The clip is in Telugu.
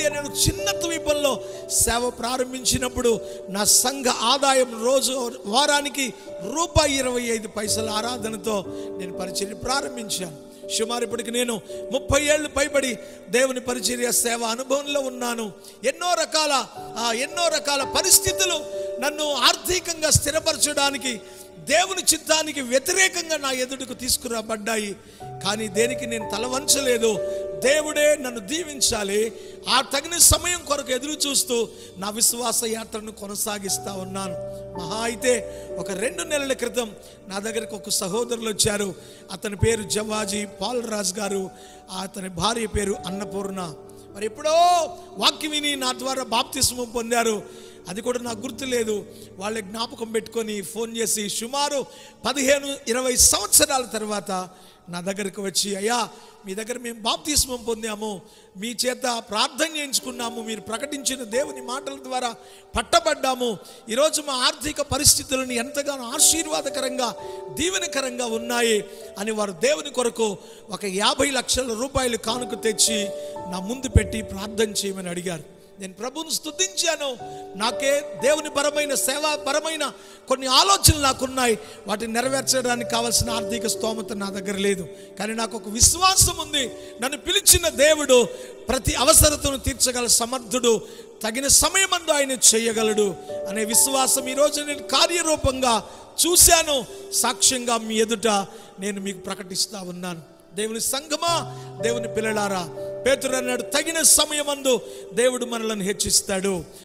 నేను చిన్న ద్వీపంలో సేవ ప్రారంభించినప్పుడు నా సంఘ ఆదాయం రోజు వారానికి రూపాయి ఇరవై ఐదు పైసల ఆరాధనతో నేను పరిచర్య ప్రారంభించాను సుమారు ఇప్పటికి నేను ముప్పై ఏళ్ళు పైబడి దేవుని పరిచర్య సేవ అనుభవంలో ఉన్నాను ఎన్నో రకాల ఆ, ఎన్నో రకాల పరిస్థితులు నన్ను ఆర్థికంగా స్థిరపరచడానికి దేవుని చిత్తానికి వ్యతిరేకంగా నా ఎదుటకు తీసుకురాబడ్డాయి కానీ దేనికి నేను తల వంచలేదు దేవుడే నన్ను దీవించాలి ఆ తగిన సమయం కొరకు ఎదురు చూస్తూ నా విశ్వాస యాత్రను కొనసాగిస్తా ఉన్నాను మహా అయితే ఒక రెండు నెలల క్రితం నా దగ్గరకు ఒక సహోదరులు వచ్చారు అతని పేరు జవాజీ పాల్రాజ్ గారు అతని భార్య పేరు అన్నపూర్ణ మరి ఎప్పుడో వాక్యం విని నా ద్వారా బాప్తిస్మం పొందారు అది కూడా నాకు గుర్తు లేదు వాళ్ళ జ్ఞాపకం పెట్టుకొని ఫోన్ చేసి సుమారు పదిహేను ఇరవై సంవత్సరాల తర్వాత నా దగ్గరకు వచ్చి అయ్యా మీ దగ్గర మేము బాప్తిస్మం పొందాము మీ చేత ప్రార్థన చేయించుకున్నాము మీరు ప్రకటించిన దేవుని మాటల ద్వారా పట్టబడ్డాము ఈరోజు మా ఆర్థిక పరిస్థితులను ఎంతగానో ఆశీర్వాదకరంగా దీవెనకరంగా ఉన్నాయి అని వారు దేవుని కొరకు ఒక యాభై లక్షల రూపాయలు కానుక తెచ్చి నా ముందు పెట్టి ప్రార్థన చేయమని అడిగారు నేను ప్రభువును స్తుతించాను నాకే దేవుని పరమైన సేవా పరమైన కొన్ని ఆలోచనలు నాకున్నాయి వాటిని నెరవేర్చడానికి కావాల్సిన ఆర్థిక స్తోమత నా దగ్గర లేదు కానీ నాకు ఒక విశ్వాసం ఉంది నన్ను పిలిచిన దేవుడు ప్రతి అవసరతను తీర్చగల సమర్థుడు తగిన సమయమందు ఆయన చేయగలడు అనే విశ్వాసం ఈరోజు నేను కార్యరూపంగా చూశాను సాక్ష్యంగా మీ ఎదుట నేను మీకు ప్రకటిస్తా ఉన్నాను దేవుని సంఘమా దేవుని పిల్లలారా పేతురు అన్నాడు తగిన సమయమందు దేవుడు మనలను హెచ్చిస్తాడు